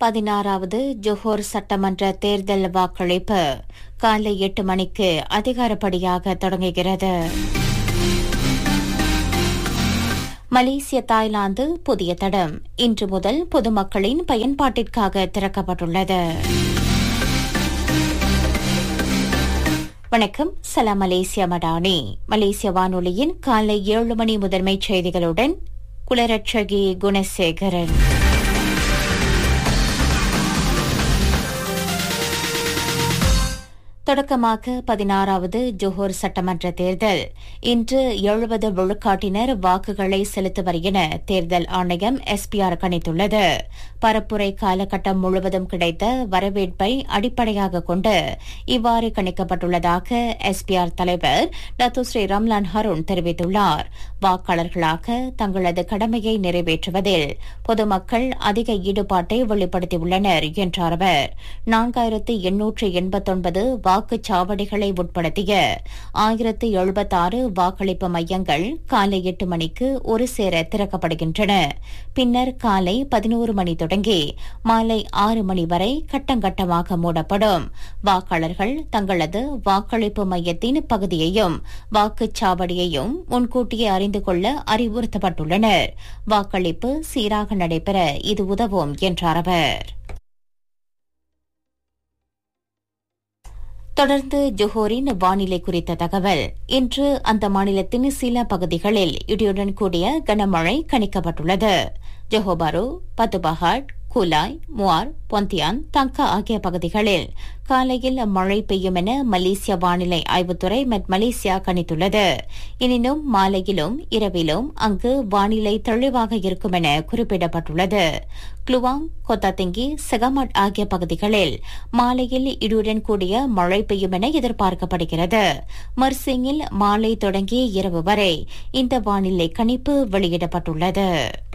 பதினாறாவது ஜொஹோர் சட்டமன்ற தேர்தல் வாக்களிப்பு காலை எட்டு மணிக்கு அதிகாரப்படியாக தொடங்குகிறது மலேசிய தாய்லாந்து புதிய தடம் இன்று முதல் பொதுமக்களின் பயன்பாட்டிற்காக திறக்கப்பட்டுள்ளது வணக்கம் சலாம் மலேசியா மடானி மலேசிய வானொலியின் காலை ஏழு மணி முதன்மைச் செய்திகளுடன் குலரட்சகி குணசேகரன் தொடக்கமாக பதினாறாவது ஜோஹர் சட்டமன்ற தேர்தல் இன்று எழுபது விழுக்காட்டினர் வாக்குகளை செலுத்துவர் என தேர்தல் ஆணையம் எஸ்பிஆர் கணித்துள்ளது பரப்புரை காலகட்டம் முழுவதும் கிடைத்த வரவேற்பை அடிப்படையாக கொண்டு இவ்வாறு கணிக்கப்பட்டுள்ளதாக எஸ்பிஆர் தலைவர் டத்து ஸ்ரீ ரம்லான் ஹருண் தெரிவித்துள்ளார் வாக்காளர்களாக தங்களது கடமையை நிறைவேற்றுவதில் பொதுமக்கள் அதிக ஈடுபாட்டை வெளிப்படுத்தியுள்ளனர் என்றார் அவர் நான்காயிரத்து எண்ணூற்று எண்பத்தொன்பது வாக்குச்சாவடிகளை உட்படுத்திய ஆயிரத்து எழுபத்தாறு வாக்களிப்பு மையங்கள் காலை எட்டு மணிக்கு ஒரு சேர திறக்கப்படுகின்றன பின்னர் காலை பதினோரு மணி தொடங்கி மாலை ஆறு மணி வரை கட்டங்கட்டமாக மூடப்படும் வாக்காளர்கள் தங்களது வாக்களிப்பு மையத்தின் பகுதியையும் வாக்குச்சாவடியையும் முன்கூட்டியே அறிந்து கொள்ள அறிவுறுத்தப்பட்டுள்ளனர் வாக்களிப்பு சீராக நடைபெற இது உதவும் என்றார் அவர் தொடர்ந்து ஜொஹோரின் வானிலை குறித்த தகவல் இன்று அந்த மாநிலத்தின் சில பகுதிகளில் இடியுடன் கூடிய கனமழை கணிக்கப்பட்டுள்ளது ஜொஹோபாரு பத்துபஹாட் குலாய் முவார் பொந்தியான் தங்கா ஆகிய பகுதிகளில் காலையில் மழை பெய்யும் என மலேசிய வானிலை ஆய்வுத்துறை மெட் மலேசியா கணித்துள்ளது எனினும் மாலையிலும் இரவிலும் அங்கு வானிலை தெளிவாக இருக்கும் என குறிப்பிடப்பட்டுள்ளது குளுவாங் கொத்தாத்திங்கி செகமட் ஆகிய பகுதிகளில் மாலையில் இடியுடன் கூடிய மழை பெய்யும் என எதிர்பார்க்கப்படுகிறது மர்சிங்கில் மாலை தொடங்கி இரவு வரை இந்த வானிலை கணிப்பு வெளியிடப்பட்டுள்ளது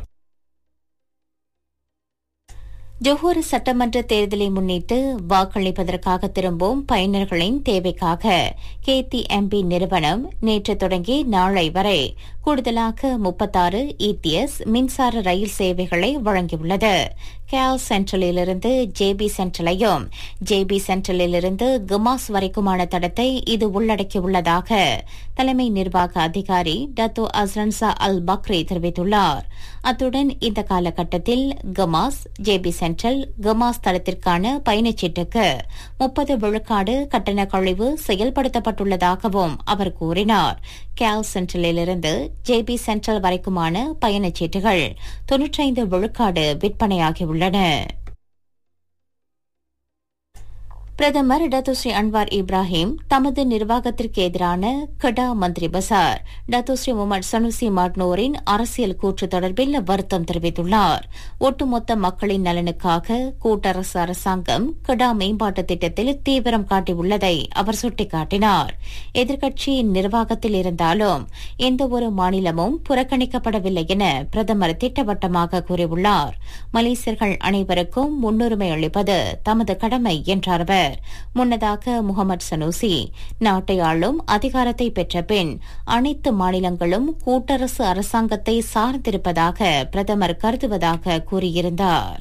ஜொஹூர் சட்டமன்ற தேர்தலை முன்னிட்டு வாக்களிப்பதற்காக திரும்பும் பயனர்களின் தேவைக்காக கேத்தி எம்பி நிறுவனம் நேற்று தொடங்கி நாளை வரை கூடுதலாக முப்பத்தாறு இடிஎஸ் மின்சார ரயில் சேவைகளை வழங்கியுள்ளது கேல் சென்ட்ரலிலிருந்து ஜேபி சென்ட்ரலையும் ஜேபி சென்ட்ரலிலிருந்து குமாஸ் வரைக்குமான தடத்தை இது உள்ளடக்கியுள்ளதாக தலைமை நிர்வாக அதிகாரி டத்தோ அஸ்ரன்சா அல் பக்ரி தெரிவித்துள்ளார் அத்துடன் இந்த காலகட்டத்தில் கமாஸ் ஜேபி சென்ட்ரல் கமாஸ் தளத்திற்கான பயணச்சீட்டுக்கு முப்பது விழுக்காடு கட்டண கழிவு செயல்படுத்தப்பட்டுள்ளதாகவும் அவர் கூறினார் கேல் சென்ட்ரலிலிருந்து ஜேபி சென்ட்ரல் வரைக்குமான பயணச்சீட்டுகள் தொன்னூற்றைந்து விழுக்காடு விற்பனையாகியுள்ளன பிரதமர் டத்துஸ்ரீ அன்வார் இப்ராஹிம் தமது நிர்வாகத்திற்கு எதிரான கடா மந்திரி பசார் டத்துஸ்ரீ முகமது சனுசி மாட்னோரின் அரசியல் கூற்று தொடர்பில் வருத்தம் தெரிவித்துள்ளார் ஒட்டுமொத்த மக்களின் நலனுக்காக கூட்டரசு அரசாங்கம் கடா மேம்பாட்டு திட்டத்தில் தீவிரம் காட்டியுள்ளதை அவர் சுட்டிக்காட்டினார் எதிர்க்கட்சி நிர்வாகத்தில் இருந்தாலும் எந்தவொரு மாநிலமும் புறக்கணிக்கப்படவில்லை என பிரதமர் திட்டவட்டமாக கூறியுள்ளார் மலேசியர்கள் அனைவருக்கும் முன்னுரிமை அளிப்பது தமது கடமை என்றார் அவர் முன்னதாக முகமது சனூசி நாட்டை ஆளும் அதிகாரத்தை பெற்ற பின் அனைத்து மாநிலங்களும் கூட்டரசு அரசாங்கத்தை சார்ந்திருப்பதாக பிரதமர் கருதுவதாக கூறியிருந்தார்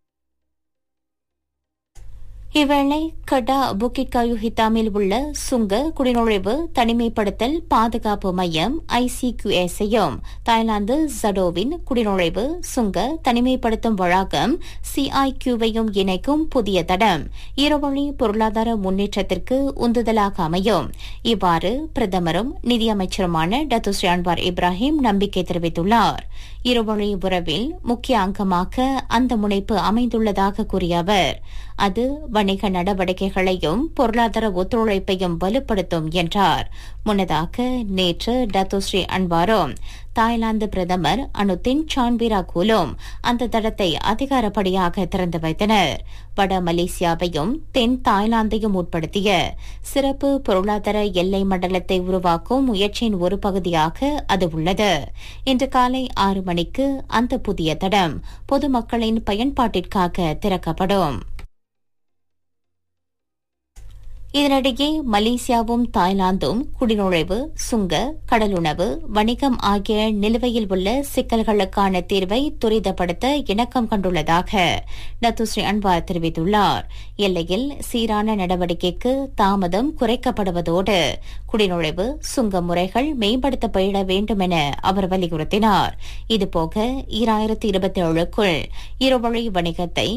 இவ்வேளை கடா புக்கிட் கயு ஹித்தாமில் உள்ள சுங்க குடிநுழைவு தனிமைப்படுத்தல் பாதுகாப்பு மையம் ஐசிகியூஎஸையும் தாய்லாந்து ஜடோவின் குடிநுழைவு சுங்க தனிமைப்படுத்தும் வளாகம் சிஐகியூவையும் இணைக்கும் புதிய தடம் இருவழி பொருளாதார முன்னேற்றத்திற்கு உந்துதலாக அமையும் இவ்வாறு பிரதமரும் நிதியமைச்சருமான டத்துஸ்ரீ அன்வார் இப்ராஹிம் நம்பிக்கை தெரிவித்துள்ளார் இருவழி உறவில் முக்கிய அங்கமாக அந்த முனைப்பு அமைந்துள்ளதாக கூறிய அவர் அது வணிக நடவடிக்கைகளையும் பொருளாதார ஒத்துழைப்பையும் வலுப்படுத்தும் என்றார் முன்னதாக நேற்று டத்துஸ்ரீ அன்வாரும் தாய்லாந்து பிரதமர் அனுதின் சான்பிரா கூலும் அந்த தடத்தை அதிகாரப்படியாக திறந்து வைத்தனர் வட மலேசியாவையும் தென் தாய்லாந்தையும் உட்படுத்திய சிறப்பு பொருளாதார எல்லை மண்டலத்தை உருவாக்கும் முயற்சியின் ஒரு பகுதியாக அது உள்ளது இன்று காலை ஆறு மணிக்கு அந்த புதிய தடம் பொதுமக்களின் பயன்பாட்டிற்காக திறக்கப்படும் இதனிடையே மலேசியாவும் தாய்லாந்தும் குடிநுழைவு சுங்க கடலுணவு வணிகம் ஆகிய நிலுவையில் உள்ள சிக்கல்களுக்கான தீர்வை துரிதப்படுத்த இணக்கம் கண்டுள்ளதாக டத்துஸ்ரீ அன்வார் தெரிவித்துள்ளார் எல்லையில் சீரான நடவடிக்கைக்கு தாமதம் குறைக்கப்படுவதோடு குடிநுழைவு சுங்க முறைகள் மேம்படுத்தப்பட வேண்டும் என அவர் வலியுறுத்தினார் இதுபோக ஈராயிரத்தி இருபத்தி ஏழுக்குள் இருவழி வணிகத்தை